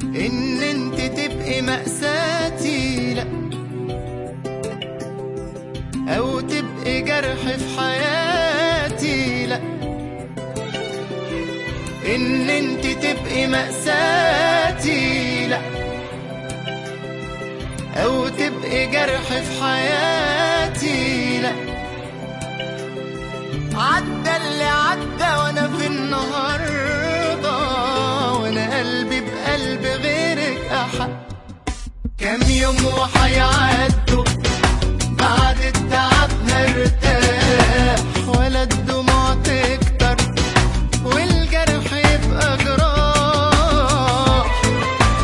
ان انت تبقي مأساتي لا او تبقي جرح في حياتي لا ان انت تبقي مأساتي لا او تبقي جرح في حياتي لا عدى اللي عدى وانا في النهارده وانا قلبي بقلب غيرك احق كام يوم وهيعدوا بعد التعب هرتاح ولا الدموع تكتر والجرح يبقى جراح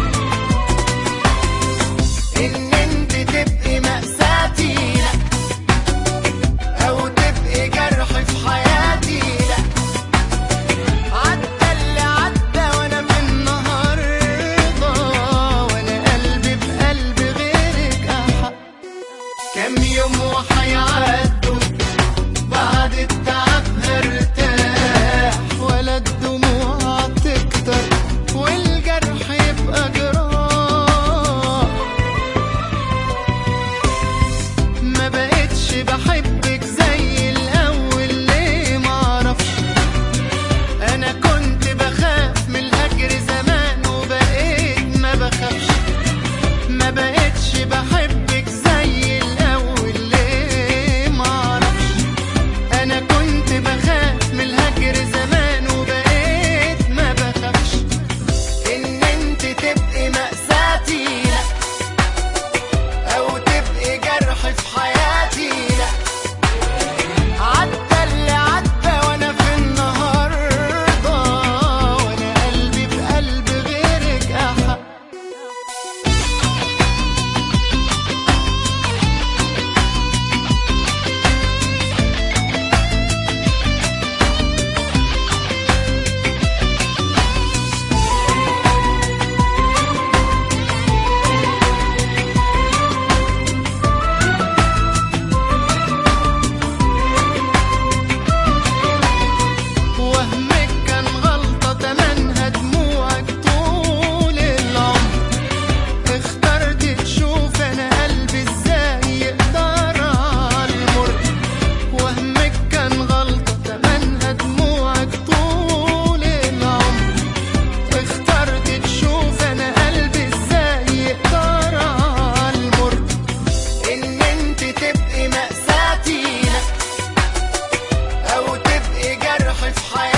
ان انت تبقي مأساتي لا او تبقي جرح في حياتي لا عدى اللي عدى وانا في النهارده وانا قلبي بقلب غيرك احق كام يوم وهيعدوا بعد التعب هرتاح ولا الدموع تكتر والجرح يبقى جراح ما بقتش بحبك زي الاول ليه معرفش انا كنت بخاف من الهجر زمان وبقيت ما بخافش ما بقتش بحبك زي الاول ليه معرفش انا كنت بخاف من الهجر زمان وبقيت ما بخافش ان انت تبقي مأساتي لا او تبقي جرح في حياتي لا عدى اللي عدى وانا في النهارده وانا قلبي بقلب غيرك احق وهمك كان غلطة تمنها دموعك طول العمر اخترت تشوف انا قلبي ازاي يقدر على المر وهمك كان غلطة تمنها دموعك طول العمر اخترت تشوف انا قلبي ازاي يقدر على المر ان انت تبقي مأساتي لا او تبقي جرح في حياتي